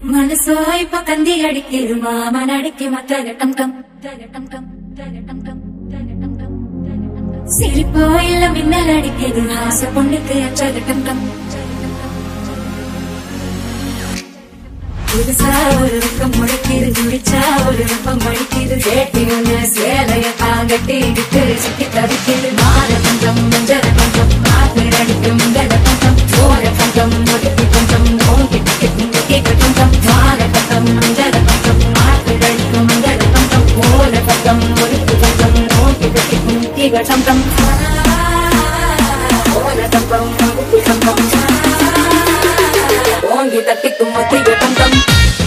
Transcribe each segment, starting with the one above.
மனசோ இப்ப கந்தி அடிக்குது மாமன் அடிக்கு மத்த டம் டம் டம் டம் சிரிப்போ இல்ல மின்னல் அடிக்குது ஆசை பொண்ணுக்கு அச்சது டம் டம் புதுசா ஒரு வெக்கம் முளைக்குது முடிச்சா ஒரு வெப்பம் அடிக்குது சேட்டி ஒண்ணு சேலைய தாங்கட்டி இருக்கு சுத்தி தவிக்குது மாற கொஞ்சம் மஞ்சள் கொஞ்சம் காத்து அடிக்கும் கட கொஞ்சம் சோர கொஞ்சம் ஒடுக்கி கொஞ்சம் ஓங்கி கேட்க கொஞ்சம் மாற கொஞ்சம் மஞ்சள் கொஞ்சம் காத்து அடிக்கும் கட கொஞ்சம் ஓர கொஞ்சம் ஒடுக்கி கொஞ்சம் ஓங்கி கேட்க சந்தம் ஓர தம்பம் ஒடுக்கி சந்தம் ஓங்கி தட்டி கும்மத்தி தந்தம்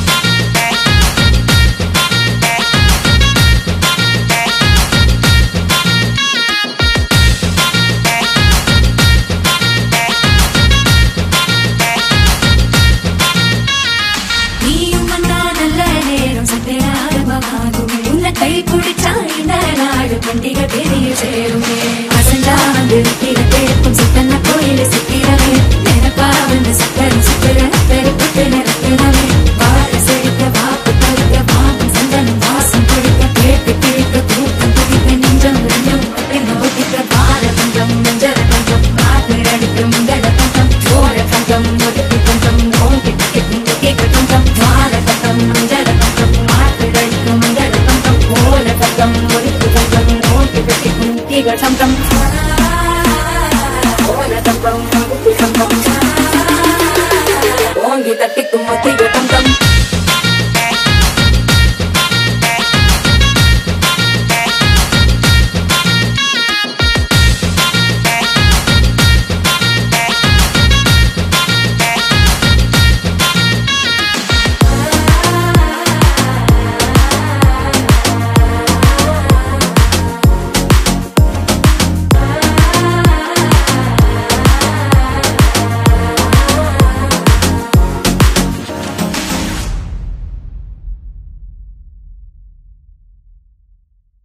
நீயும் வந்தா நல்ல நேரம் சட்டையாரமாகுமே உன்னை கை பிடிச்சா இந்த நாடு பண்டிகை பெரிய சேருமே அசஞ்சா வந்து நிக்கிற பேருக்கும் சித்தன்ன கோயில சிக்கிறவே நினைப்பா வந்து சக்கரம் சுத்துற பெருப்பட்டு நிறக்கிறவே வாழ செழிக்க வாக்கு பழுக்க வாங்கும் சந்தனம் வாசம் கொடுக்க கேட்டு கிழிக்க தூக்கம் துடிக்க நெஞ்சம் ரெண்டும் என்ன ஒட்டிக்க வார கொஞ்சம் நெஞ்சர கொஞ்சம் காத்து அடிக்கும் கட கொஞ்சம் சோர கொஞ்சம் ஒடுக்கி கொஞ்சம் ஓங்கி கேட்க கொஞ்சம் வார கொஞ்சம் நெஞ்சர கொஞ்சம் காத்து அடிக்கும் கட கொஞ்சம் ஓர கொஞ்சம் ஒடுக்கி கொஞ்சம் ஓங்கி கேட்க சந்தம் ஓர கொஞ்சம் ஒடுக்கி கொஞ்சம்